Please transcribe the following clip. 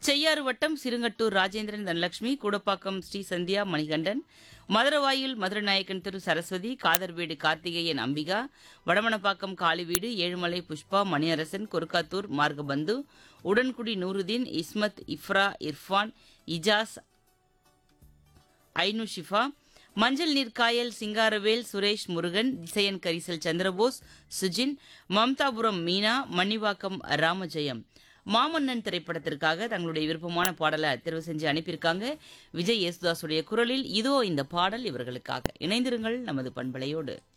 செய்யாறு வட்டம் சிறுங்கட்டூர் ராஜேந்திரன் தனலட்சுமி கூடப்பாக்கம் ஸ்ரீ சந்தியா மணிகண்டன் மதுரவாயில் மதுரநாயக்கன் திரு சரஸ்வதி காதர்வீடு கார்த்திகேயன் அம்பிகா வடமணப்பாக்கம் காளிவீடு ஏழுமலை புஷ்பா மணியரசன் கொருக்காத்தூர் மார்கபந்து உடன்குடி நூருதீன் இஸ்மத் இஃப்ரா இர்ஃபான் இஜாஸ் ஐனு ஷிஃபா மஞ்சள் நீர்க்காயல் சிங்காரவேல் சுரேஷ் முருகன் திசையன் கரிசல் சந்திரபோஸ் சுஜின் மம்தாபுரம் மீனா மணிவாக்கம் ராமஜெயம் மாமன்னன் திரைப்படத்திற்காக தங்களுடைய விருப்பமான பாடலை தேர்வு செஞ்சு அனுப்பியிருக்காங்க விஜய் யேசுதாஸுடைய குரலில் இதோ இந்த பாடல் இவர்களுக்காக இணைந்திருங்கள் நமது பண்பலையோடு